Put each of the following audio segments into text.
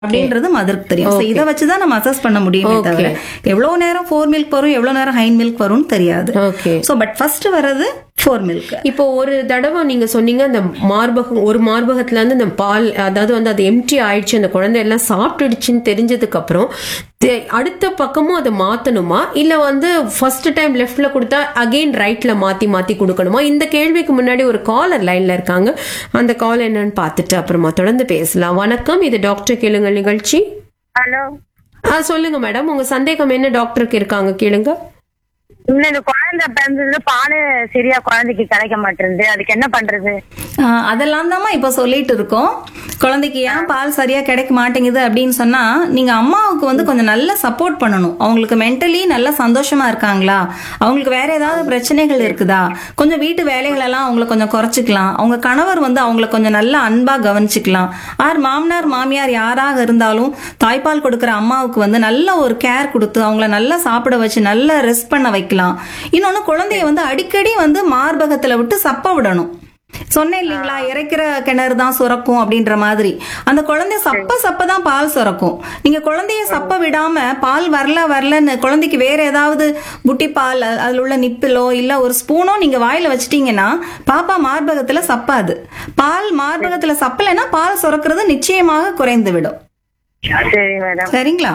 அப்படின்றது மதருக்கு தெரியும் So இதை வச்சுதான் நம்ம அசஸ் பண்ண முடியுமே தவிர எவ்வளவு நேரம் ஃபோர் மில்க் வரும் எவ்வளவு நேரம் ஹைன் மில்க் வரும்னு தெரியாது ஓகே சோ பட் ஃபர்ஸ்ட் வர்றது ஃபோர் மில்க் இப்போ ஒரு தடவை நீங்க சொன்னீங்க அந்த மார்பகம் ஒரு மார்பகத்துல இருந்து அந்த பால் அதாவது வந்து அது எம்டி ஆயிடுச்சு அந்த குழந்தை எல்லாம் சாப்பிட்டுடுச்சுன்னு தெரிஞ்சதுக்கு அப்புறம் தெ- அடுத்த பக்கமும் அதை மாத்தணுமா இல்ல வந்து ஃபர்ஸ்ட் டைம் லெஃப்ட்ல கொடுத்தா அகைன் ரைட்ல மாத்தி மாத்தி கொடுக்கணுமா இந்த கேள்விக்கு முன்னாடி ஒரு காலர் லைன்ல இருக்காங்க அந்த கால் என்னன்னு பார்த்துட்டு அப்புறமா தொடர்ந்து பேசலாம் வணக்கம் இது டாக்டர் கேளுங்க நிகழ்ச்சி ஹலோ ஆ சொல்லுங்க மேடம் உங்க சந்தேகம் என்ன டாக்டருக்கு இருக்காங்க கேளுங்க இன்னும் இந்த குழந்தை பிறந்தது பால் சரியா குழந்தைக்கு கிடைக்க மாட்டேங்குது அதுக்கு என்ன பண்றது ஆஹ் அதெல்லாம் தாம்மா இப்ப சொல்லிட்டு இருக்கோம் குழந்தைக்கு ஏன் பால் சரியா கிடைக்க மாட்டேங்குது அப்படின்னு சொன்னா நீங்க அம்மாவுக்கு வந்து கொஞ்சம் நல்லா சப்போர்ட் பண்ணணும் அவங்களுக்கு மென்டலி நல்லா சந்தோஷமா இருக்காங்களா அவங்களுக்கு வேற ஏதாவது பிரச்சனைகள் இருக்குதா கொஞ்சம் வீட்டு வேலைகள் எல்லாம் அவங்கள கொஞ்சம் குறைச்சிக்கலாம் அவங்க கணவர் வந்து அவங்கள கொஞ்சம் நல்லா அன்பா கவனிச்சுக்கலாம் ஆர் மாமனார் மாமியார் யாராக இருந்தாலும் தாய்ப்பால் கொடுக்கிற அம்மாவுக்கு வந்து நல்ல ஒரு கேர் கொடுத்து அவங்கள நல்லா சாப்பிட வச்சு நல்லா ரெஸ்ட் பண்ண வைக்கலாம் இன்னொன்னு குழந்தைய வந்து அடிக்கடி வந்து மார்பகத்துல விட்டு சப்ப விடணும் சொன்னேன் இல்லைங்களா இறைக்கிற கிணறு தான் சுரக்கும் அப்படின்ற மாதிரி அந்த குழந்தை சப்ப சப்ப தான் பால் சுரக்கும் நீங்க குழந்தைய சப்ப விடாம பால் வரல வரலன்னு குழந்தைக்கு வேற ஏதாவது புட்டி பால் அ- அதுல உள்ள நிப்பிலோ இல்ல ஒரு ஸ்பூனோ நீங்க வாயில வச்சிட்டீங்கன்னா பாப்பா மார்பகத்துல சப்பாது பால் மார்பகத்துல சப்பலைன்னா பால் சுரக்கிறது நிச்சயமாக குறைந்து விடும் சரி மேடம் சரிங்களா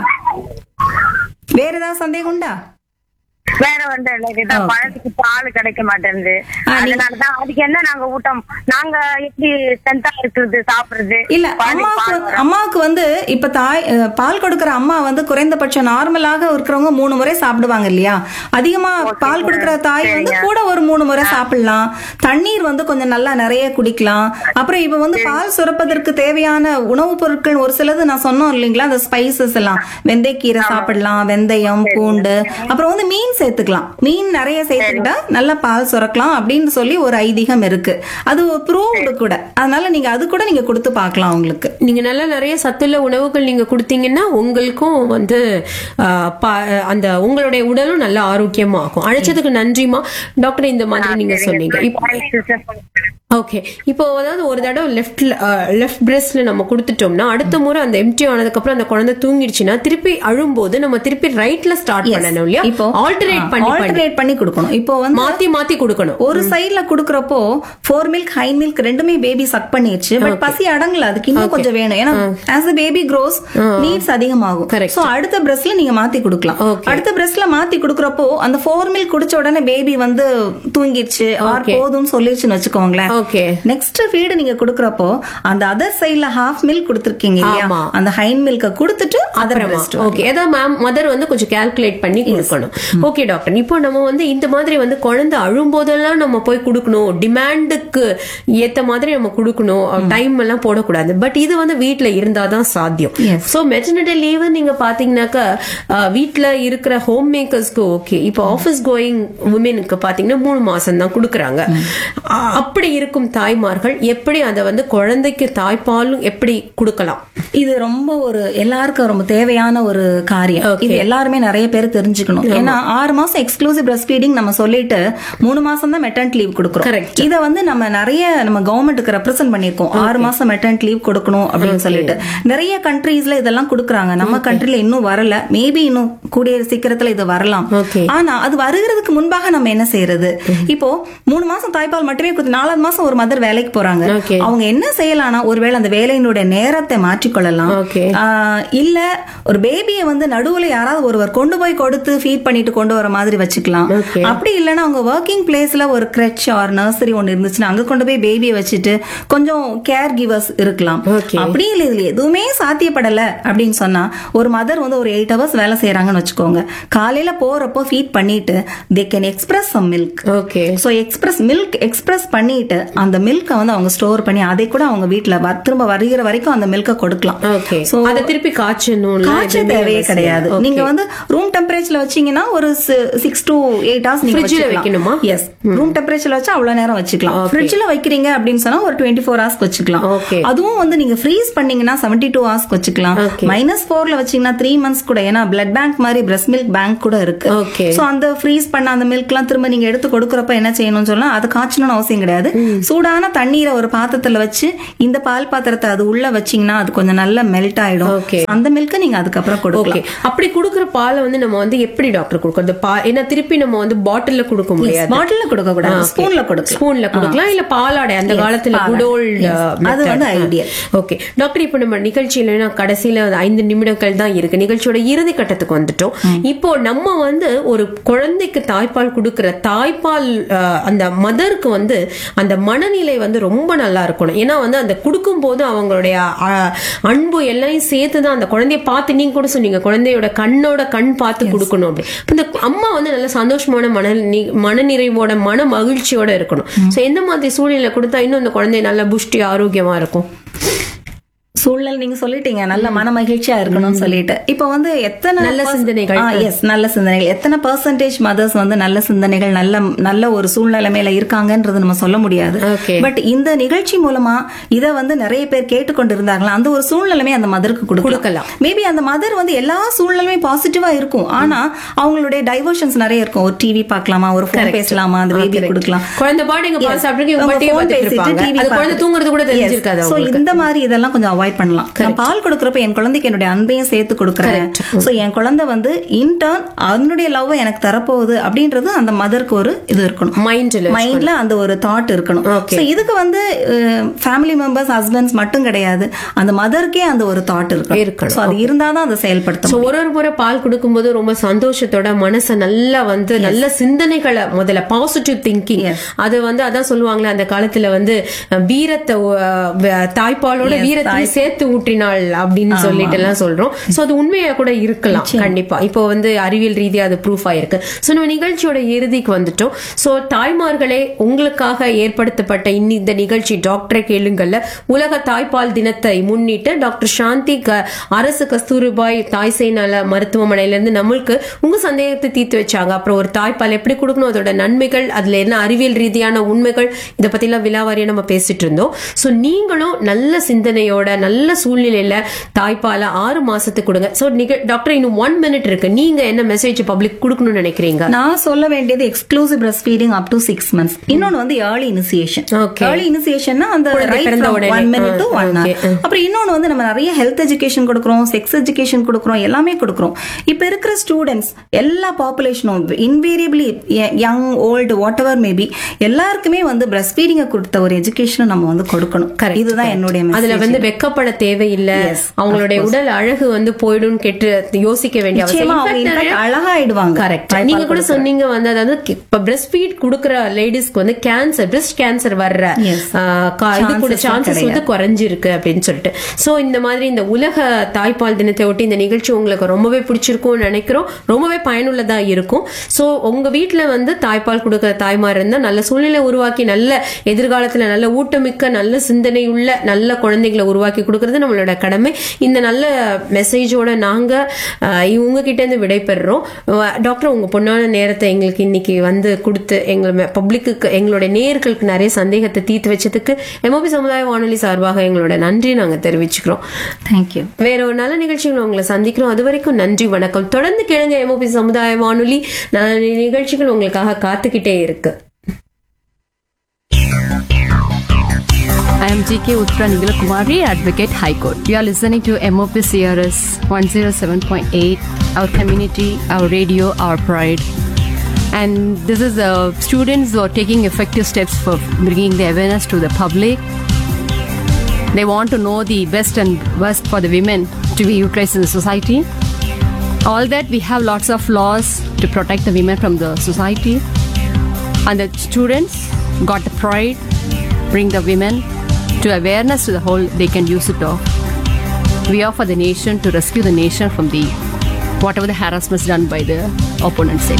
வேற ஏதாவது சந்தேகம் உண்டா வேற வந்து இல்ல, இதுதான் குழந்தைக்கு பால் கிடைக்க மாட்டேங்குது அதனாலதான் அதுக்கு என்ன நாங்க ஊட்டம் நாங்க எப்படி ஸ்ட்ரென்த்தா இருக்கிறது சாப்பிடுறது இல்ல குழந்தைக்கு அம்மாவுக்கு பால் வந்து- அம்மாவுக்கு வந்து இப்ப தாய் அஹ், பால் கொடுக்கிற அம்மா வந்து குறைந்தபட்சம் நார்மலாக இருக்கிறவங்க மூணு முறை சாப்பிடுவாங்க இல்லையா அதிகமா பால் கொடுக்கிற தாய் வந்து கூட ஒரு மூணு முறை சாப்பிடலாம் தண்ணீர் வந்து கொஞ்சம் நல்லா நிறைய குடிக்கலாம் அப்புறம் இப்ப வந்து பால் சுரப்பதற்கு தேவையான உணவுப் பொருட்கள் ஒரு சிலது நான் சொன்னோம் இல்லைங்களா அந்த ஸ்பைசஸ் எல்லாம் வெந்தயக்கீரை சாப்பிடலாம் வெந்தயம் பூண்டு அப்புறம் வந்து மீன் சேர்த்துக்கலாம் மீன் நிறைய சேர்த்துக்கிட்டா நல்லா பால் சுரக்கலாம் அப்படின்னு சொல்லி ஒரு ஐதீகம் இருக்கு அது ப்ரூவ்டு கூட அதனால நீங்க அது கூட நீங்க கொடுத்து பார்க்கலாம் உங்களுக்கு நீங்க நல்லா நிறைய சத்துள்ள உணவுகள் நீங்க கொடுத்தீங்கன்னா உங்களுக்கும் வந்து ஆ, பா- அந்த உங்களுடைய உடலும் நல்ல ஆரோக்கியமா ஆகும் அழைச்சதுக்கு நன்றிமா டாக்டர் இந்த மாதிரி நீங்க சொன்னீங்க இப்போ ஓகே இப்போ அதாவது ஒரு தடவை லெஃப்ட்ல லெஃப்ட் பிரஸ்ட்ல நம்ம கொடுத்துட்டோம்னா அடுத்த முறை அந்த எம்டி ஆனதுக்கு அப்புறம் அந்த குழந்தை தூங்கிடுச்சுன்னா திருப்பி அழும்போது நம்ம திருப்பி ரைட்ல ஸ்டார்ட் பண்ணணும் இல்லையா இப்போ ஆல்டர்னேட் பண்ணி பண்ணி ஆல்டர்னேட் பண்ணி கொடுக்கணும் இப்போ வந்து மாத்தி மாத்தி கொடுக்கணும் ஒரு சைடுல குடுக்கறப்போ ஃபோர் மில்க் ஹை மில்க் ரெண்டுமே பேபி சக் பண்ணிடுச்சு பட் பசி அடங்கல அதுக்கு இன்னும் கொஞ்சம் வேணும் ஏன்னா as a baby grows needs அதிகமாகும் Correct. சோ அடுத்த பிரஸ்ட்ல நீங்க மாத்தி கொடுக்கலாம் Okay. அடுத்த பிரஸ்ட்ல மாத்தி கொடுக்கறப்போ அந்த ஃபோர் மில்க் குடிச்ச உடனே பேபி வந்து தூங்கிடுச்சு ஆர் Okay. போதும்னு சொல்லிடுச்சுன்னு வச்சுக்கோங்களேன் ஓகே நெக்ஸ்ட் ஃபீடு நீங்க குடுக்கறப்போ அந்த அதர் சைடுல ஹாஃப் மில்க் கொடுத்துருக்கீங்க இல்லையா ஆமா. அந்த ஹைன் மில்க கொடுத்துட்டு அதர் பிரஸ்ட் ஓகே ஏதாவது மேம் மதர் வந்து கொஞ்சம் கால்குலேட் பண்ணி கொடுக்கணும் ஓகே டாக்டர் இப்போ நம்ம வந்து இந்த மாதிரி வந்து குழந்தை அழும்போதெல்லாம் நம்ம போய் கொடுக்கணும் டிமாண்டுக்கு ஏத்த மாதிரி நம்ம கொடுக்கணும் டைம் எல்லாம் போடக்கூடாது பட் இது வந்து வீட்ல இருந்தாதான் சாத்தியம் Yes. சோ மெட்டர்னிட்டி லீவ் நீங்க பாத்தீங்கன்னாக்கா அஹ், வீட்ல இருக்கிற ஹோம் மேக்கர்ஸ்க்கு ஓகே இப்போ ஆபீஸ் கோயிங் உமனுக்கு பாத்தீங்கன்னா மூணு மாசம் தான் கொடுக்குறாங்க அ- அப்படி இருக்கும் தாய்மார்கள் எப்படி அதை வந்து குழந்தைக்கு தாய்ப்பாலும் எப்படி கொடுக்கலாம் இது ரொம்ப ஒரு எல்லாருக்கும் ரொம்ப தேவையான ஒரு காரியம் Okay. இது எல்லாருமே நிறைய பேர் தெரிஞ்சுக்கணும் ஏன்னா ஆறு மாசம் எக்ஸ்க்ளூசிவ் பிரஸ்ட் ஃபீடிங் நம்ம சொல்லிட்டு மூணு மாசம் தான் மெட்டர்னிட்டி லீவ் கொடுக்குறோம் Correct. இத வந்து நம்ம நிறைய நம்ம கவர்மெண்ட்டுக்கு ரெப்ரசென்ட் பண்ணிருக்கோம் ஆறு மாசம் மெட்டர்னிட்டி லீவ் கொடுக்கணும் அப்படின்னு சொல்லிட்டு நிறைய கண்ட்ரீஸ்ல இதெல்லாம் கொடுக்குறாங்க நம்ம கண்ட்ரில இன்னும் வரல மேபி இன்னும் கூடிய சீக்கிரத்துல இது வரலாம் Okay. ஆனா அது வருகிறதுக்கு முன்பாக நம்ம என்ன செய்யறது இப்போ மூணு மாசம் தாய்ப்பால் மட்டுமே கொடுத்து நாலாவது மாசம் ஒரு மதர் வேலைக்கு போறாங்க Okay. அவங்க என்ன செய்யலாம்னா ஒருவேளை அந்த வேலையினுடைய நேரத்தை மாற்றிக்கொள்ளலாம் Okay. ஆஹ் இல்ல ஒரு பேபியை வந்து நடுவுல யாராவது ஒருவர் கொண்டு போய் கொடுத்து ஃபீட் பண்ணிட்டு கொண்டு வர மாதிரி வச்சுக்கலாம் Okay. அப்படி இல்லைன்னா அவங்க ஒர்க்கிங் பிளேஸ்ல ஒரு கிரெச் ஆர் நர்சரி ஒன்னு இருந்துச்சுன்னா அங்க கொண்டு போய் பேபியை வச்சுட்டு கொஞ்சம் கேர் கிவர்ஸ் இருக்கலாம் Okay. அப்படி இல்ல இதுல எதுவுமே சாத்தியப்படல அப்படின்னு சொன்னா ஒரு மதர் வந்து ஒரு எயிட் ஹவர்ஸ் வேலை செய்யறாங்கன்னு வச்சுக்கோங்க காலையில போறப்போ ஃபீட் பண்ணிட்டு they can express some milk okay so express milk express பண்ணிட்டு அந்த மில்கை வந்து அவங்க ஸ்டோர் பண்ணி அதை கூட அவங்க வீட்ல வ- திரும்ப வருகிற வரைக்கும் அந்த மில்கை கொடுக்கலாம் ஓகே So, அத திருப்பி காய்ச்சணும் காய்ச்ச தேவையே கிடையாது நீங்க வந்து ரூம் டெம்பரேச்சர்ல வச்சீங்கன்னா ஒரு சிக்ஸ் டு எயிட் ஹவர்ஸ் நீங்க Fridge ல வைக்கணுமா? எஸ் ரூம் டெம்பரேச்சர்ல வச்சா அவ்வளவு நேரம் வச்சுக்கலாம் Okay. ஃப்ரிட்ஜ்ல வைக்கிறீங்க அப்படின்னு சொன்னா ஒரு டுவெண்ட்டி ஃபோர் ஹவர்ஸ் வச்சுக்கலாம் Okay. அதுவும் வந்து நீங்க ஃப்ரீஸ் பண்ணீங்கன்னா செவன்டி டூ ஹவர்ஸ் வச்சுக்கலாம் Okay. மைனஸ் ஃபோர்ல வச்சீங்கன்னா த்ரீ மந்த்ஸ் கூட ஏன்னா பிளட் பேங்க் மாதிரி பிரஸ்ட் மில்க் பேங்க் கூட இருக்கு Okay. சோ அந்த ஃப்ரீஸ் பண்ண அந்த மில்க் எல்லாம் திரும்ப நீங்க எடுத்து கொடுக்கறப்ப என்ன செய்யணும்னு சொன்னா அது காய்ச்சணும்னு அவசியம் கிடையாது சூடான தண்ணீரை ஒரு பாத்திரத்துல வச்சு இந்த பால் பாத்திரத்தை அது உள்ள வச்சீங்கன்னா அது கொஞ்சம் நல்லா மெல்ட் ஆயிடும் Okay. அந்த மில்க நீங்க அதுக்கப்புறம் கொடுக்கலாம் ஓகே அப்படி குடுக்குற பாலை வந்து நம்ம வந்து எப்படி டாக்டர் கொடுக்கறது பா ஏன்னா திருப்பி நம்ம வந்து பாட்டில்ல கொடுக்க முடியாது பாட்டில்ல கொடுக்க கூடாது ஸ்பூன்ல கொடுக்கலாம் ஸ்பூன்ல கொடுக்கலாம் இல்ல பாலாடை அந்த காலத்துல பாலாடை. Good old Yes. அது வந்து ideal. ஓகே டாக்டர் இப்போ நம்ம நிகழ்ச்சியில நான் கடைசியில ஒரு ஐந்து நிமிடங்கள் தான் இருக்கு நிகழ்ச்சியோட இறுதி கட்டத்துக்கு வந்துட்டோம் இப்போ நம்ம வந்து ஒரு குழந்தைக்கு தாய்ப்பால் கொடுக்கிற தாய்ப்பால் அஹ், அந்த மதருக்கு வந்து அந்த மனநிலை வந்து ரொம்ப நல்லா இருக்கணும் ஏன்னா வந்து அந்த கொடுக்கும் போது அவங்களுடைய அஹ், அன்பு எல்லாம் சேர்த்து தான் அந்த குழந்தைய பார்த்து நீங்க கூட சொன்னீங்க குழந்தையோட கண்ணோட கண் பார்த்து கொடுக்கணும் அப்படி அப்ப இந்த அம்மா வந்து நல்ல சந்தோஷமான மன மனநிறைவோட மன மகிழ்ச்சியோட இருக்கணும் சோ எந்த மாதிரி சூழ்நிலை கொடுத்தா இன்னும் அந்த குழந்தை நல்ல புஷ்டி ஆரோக்கியமா இருக்கும் சூழல் நீங்க சொல்லிட்டீங்க நல்ல மன மகிழ்ச்சியா இருக்கணும்னு சொல்லிட்டு இப்போ வந்து எத்தனை நல்ல pers- சிந்தனைகள். ஆ, yes நல்ல சிந்தனைகள் எத்தனை பர்சன்டேஜ் மதர்ஸ் வந்து நல்ல சிந்தனைகள் நல்ல நல்ல ஒரு சூழ்நிலைமையில இருக்காங்கன்றது நம்ம சொல்ல முடியாது Okay. பட் இந்த நிகழ்ச்சி மூலமா இத வந்து நிறைய பேர் கேட்டுக்கொண்டு இருந்தாங்களா அந்த ஒரு சூழ்நிலைமை அந்த மதருக்கு கொடுக்கலாம். கொடுக்கலாம் மேபி அந்த மதர் வந்து எல்லா சூழ்நிலையுமே பாசிட்டிவா இருக்கும் ஆனா அவங்களுடைய டைவர்ஷன்ஸ் நிறைய இருக்கும் ஒரு டிவி பார்க்கலாமா ஒரு ஃபோன் பேசலாமா அந்த பேபி கொடுக்கலாம் குழந்தை பாட்டு இங்க பால் சாப்பிட்டு இவங்க அவங்க பாட்டியே phone பார்த்துட்டு பேசிட்டு இருப்பாங்க. TV அது குழந்தை பார்த்துட்டு. தூங்குறது கூட Yes. தெரிஞ்சிருக்காது So, அவங்களுக்கு. இந்த மாதிரி இதெல்லாம் கொஞ்சம் அவாய்ட் பண்ணலாம் நான் பால் கொடுக்கறப்ப என் குழந்தைக்கு என்னுடைய அன்பையும் சேர்த்து கொடுக்குறேன் சோ என் குழந்தை வந்து இன்டர்ன் அதனுடைய லவ் எனக்கு தரப்போகுது அப்படின்றது அந்த மதருக்கு ஒரு இது இருக்கணும் மைண்ட்ல மைண்ட்ல அந்த ஒரு தாட் இருக்கணும் Okay. சோ இதுக்கு வந்து ஃபேமிலி மெம்பர்ஸ் ஹஸ்பண்ட்ஸ் மட்டும் கிடையாது அந்த மதருக்கே அந்த ஒரு தாட் இருக்கணும் இருக்கணும். சோ அது இருந்தாதான் அதை செயல்படுத்த சோ ஒரு ஒரு முறை பால் கொடுக்கும்போது ரொம்ப சந்தோஷத்தோட மனசை நல்லா வந்து நல்ல சிந்தனைகளை முதல்ல பாசிட்டிவ் திங்கிங் Yes. அது வந்து அதான் சொல்லுவாங்களே அந்த காலத்துல வந்து அஹ், வீரத்தை அஹ், வ- தாய்ப்பாலோட Yes, வீரத்தை சேர்த்து ஊற்றினாள் அப்படின்னு சொல்லிட்டு எல்லாம் சொல்றோம் சோ அது உண்மையா கூட இருக்கலாம் கண்டிப்பா இப்போ வந்து அறிவியல் ரீதியா அது ப்ரூஃப் ஆயிருக்கு சோ நம்ம நிகழ்ச்சியோட இறுதிக்கு வந்துட்டோம் சோ தாய்மார்களே உங்களுக்காக ஏற்படுத்தப்பட்ட இன்னி இந்த நிகழ்ச்சி டாக்டரை கேளுங்கள்ல உலக தாய்ப்பால் தினத்தை முன்னிட்டு டாக்டர் சாந்தி க- அரசு கஸ்தூரிபாய் தாய் சேய் நல மருத்துவமனையில இருந்து நம்மளுக்கு உங்க சந்தேகத்தை தீர்த்து வச்சாங்க அப்புறம் ஒரு தாய்ப்பால் எப்படி கொடுக்கணும் அதோட நன்மைகள் அதுல என்ன அறிவியல் ரீதியான உண்மைகள் இதை பத்தி எல்லாம் விலாவாரியா நம்ம பேசிட்டு இருந்தோம் சோ நீங்களும் நல்ல சிந்தனையோட நல்ல சூழ்நிலையில தாய்ப்பால ஆறு மாசத்துக்கு கொடுங்க சோ டாக்டர் இன்னும் ஒன் மினிட் இருக்கு நீங்க என்ன மெசேஜ் பப்ளிக் கொடுக்கணும்னு நினைக்கிறீங்க நான் சொல்ல வேண்டியது exclusive breast feeding up to six months இன்னொன்னு வந்து ஏர்லி இனிசியேஷன் Okay. ஏர்லி இனிசியேஷன்னா அந்த குழந்தை பிறந்த உடனே. ஒன் மினிட் டு ஆ, ஒன் okay. ஹவர் அப்புறம் இன்னொன்னு வந்து நம்ம நிறைய ஹெல்த் எஜுகேஷன் கொடுக்குறோம் செக்ஸ் எஜுகேஷன் கொடுக்குறோம் எல்லாமே கொடுக்குறோம் இப்ப இருக்கிற ஸ்டூடெண்ட்ஸ் எல்லா பாப்புலேஷனும் invariably young old whatever maybe எல்லாருக்குமே வந்து பிரஸ்ட் ஃபீடிங்க கொடுத்த ஒரு எஜுகேஷன் நம்ம வந்து கொடுக்கணும் Correct, இதுதான் என்னுடைய அதுல message. வந்து வெக்கப்பட தேவையில்லை Yes, அவங்களுடைய உடல் அழகு வந்து போயிடும் கெட்டு யோசிக்க வேண்டிய அவசியம் நிச்சயமா அவங்க In fact, in fact அழகாயிடுவாங்க கரெக்ட் தாய்ப்பால் நீங்க கூட கொடுக்கற. சொன்னீங்க வந்து அதாவது கி- இப்ப பிரஸ்ட் ஃபீட் குடுக்கற லேடிஸ்க்கு வந்து கேன்சர் பிரஸ்ட் கேன்சர் வர்ற Yes. ஆ, கா- இது கூட Chances சான்சஸ் வந்து கிடையாது. குறைஞ்சிருக்கு அப்படின்னு சொல்லிட்டு சோ இந்த மாதிரி இந்த உலக தாய்ப்பால் தினத்தை ஒட்டி இந்த நிகழ்ச்சி உங்களுக்கு ரொம்பவே பிடிச்சிருக்கும்னு நினைக்கிறோம் ரொம்பவே பயனுள்ளதா இருக்கும் சோ உங்க வீட்ல வந்து தாய்ப்பால் கொடுக்கற தாய்மார் இருந்தா நல்ல சூழ்நிலை உருவாக்கி நல்ல எதிர்காலத்துல நல்ல ஊட்டமிக்க நல்ல சிந்தனை உள்ள நல்ல குழந்தைகளை உருவாக்கி கொடுக்கறது நம்மளோட கடமை இந்த நல்ல மெசேஜோட நாங்க ஆஹ், உங்ககிட்ட இருந்து விடைபெறுறோம் அஹ், டாக்டர் உங்க பொண்ணான நேரத்தை எங்களுக்கு இன்னைக்கு வந்து கொடுத்து எங்க பப்ளிக்கு எங்களுடைய நேயர்களுக்கு நிறைய சந்தேகத்தை தீர்த்து வச்சதுக்கு எம்ஓபி சமுதாய வானொலி சார்பாக எங்களோட நன்றி நாங்க தெரிவிச்சுக்கிறோம் Thank you வேற ஒரு நல்ல நிகழ்ச்சிகள் உங்களை சந்திக்கிறோம் அது வரைக்கும் நன்றி வணக்கம் தொடர்ந்து கேளுங்க எம்ஓபி சமுதாய வானொலி நல்ல நிகழ்ச்சிகள் உங்களுக்காக காத்துக்கிட்டே இருக்கு I am GK Uttara Nigala Kumari, Advocate High Court. You are listening to MOP CRS 107.8, our community, our radio, our pride. And this is uh, students who are taking effective steps for bringing the awareness to the public. They want to know the best and worst for the women to be utilized in the society. All that we have lots of laws to protect the women from the society. And the students got the pride, bring the women to awareness to the whole, they can use it off. We are for the nation to rescue the nation from the whatever the harassments done by the opponent sex.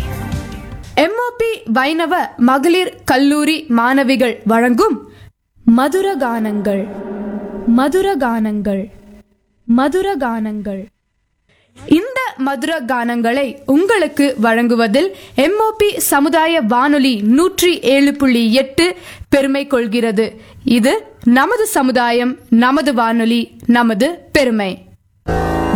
MOP Vaishnav மகளிர் கல்லூரி மாணவிகள் வழங்கும் மதுர கானங்கள் மதுர கானங்கள் மதுர கானங்கள் இந்த மதுர கானங்களை உங்களுக்கு வழங்குவதில் எம்ஓபி சமுதாய வானொலி நூற்றி ஏழு புள்ளி எட்டு பெருமை கொள்கிறது இது நமது சமுதாயம் நமது வானொலி நமது பெருமை